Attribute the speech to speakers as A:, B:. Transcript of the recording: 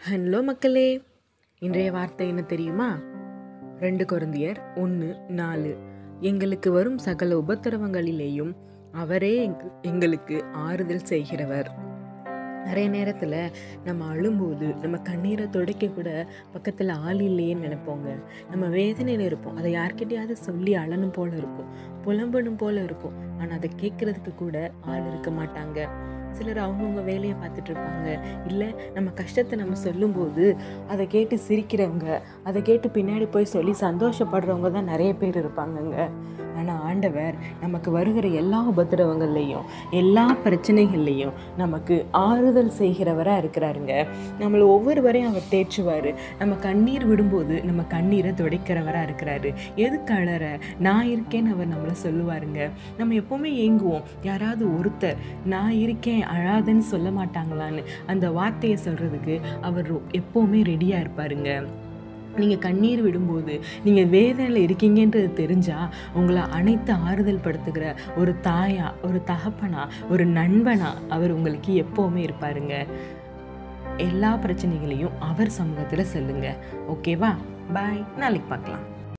A: hello மக்களே இன்றைய வார்த்தை என்ன தெரியுமா ரெண்டு கொருந்தியர் ஒன்று நாலு எங்களுக்கு வரும் சகல உபத்திரவங்களிலேயும் அவரே எங்க- எங்களுக்கு ஆறுதல் செய்கிறவர் நிறைய நேரத்தில் நம்ம அழும்போது நம்ம கண்ணீரை துடைக்க கூட பக்கத்தில் ஆள் இல்லையேன்னு நினைப்போங்க நம்ம வேதனையில் இருப்போம் அதை யார்கிட்டயாவது சொல்லி அழணும் போல இருக்கும் புலம்பணும் போல இருக்கும் ஆனால் அதை கேட்குறதுக்கு கூட ஆள் இருக்க மாட்டாங்க சிலர் அவங்கவுங்க வேலையை பார்த்துட்டு இருப்பாங்க இல்லை நம்ம கஷ்டத்தை நம்ம சொல்லும்போது அதை கேட்டு சிரிக்கிறவங்க அதை கேட்டு பின்னாடி போய் சொல்லி சந்தோஷப்படுறவங்க தான் நிறைய பேர் இருப்பாங்கங்க ஆனால் ஆண்டவர் நமக்கு வருகிற எல்லா உபத்திரவங்கள்லையும் எல்லா பிரச்சனைகள்லையும் நமக்கு ஆறுதல் செய்கிறவராக இருக்கிறாருங்க நம்மளை ஒவ்வொருவரையும் அவர் தேற்றுவார் நம்ம கண்ணீர் விடும்போது நம்ம கண்ணீரை துடைக்கிறவராக இருக்கிறாரு எதுக்கு அழற நான் இருக்கேன்னு அவர் நம்மளை சொல்லுவாருங்க நம்ம எப்போவுமே ஏங்குவோம் யாராவது ஒருத்தர் நான் இருக்கேன் அழாதன்னு சொல்ல மாட்டாங்களான்னு அந்த வார்த்தையை சொல்கிறதுக்கு அவர் ரொ- எப்போவுமே ரெடியாக இருப்பாருங்க நீங்கள் கண்ணீர் விடும்போது நீங்கள் வேதனையில் இருக்கீங்கன்றது தெரிஞ்சால் உங்களை அனைத்து ஆறுதல் படுத்துகிற ஒரு தாயா ஒரு தகப்பனா ஒரு நண்பனா அவர் உங்களுக்கு எப்போவுமே இருப்பாருங்க எல்லா பிரச்சனைகளையும் அவர் சமூகத்தில் சொல்லுங்க ஓகேவா பாய் நாளைக்கு பார்க்கலாம்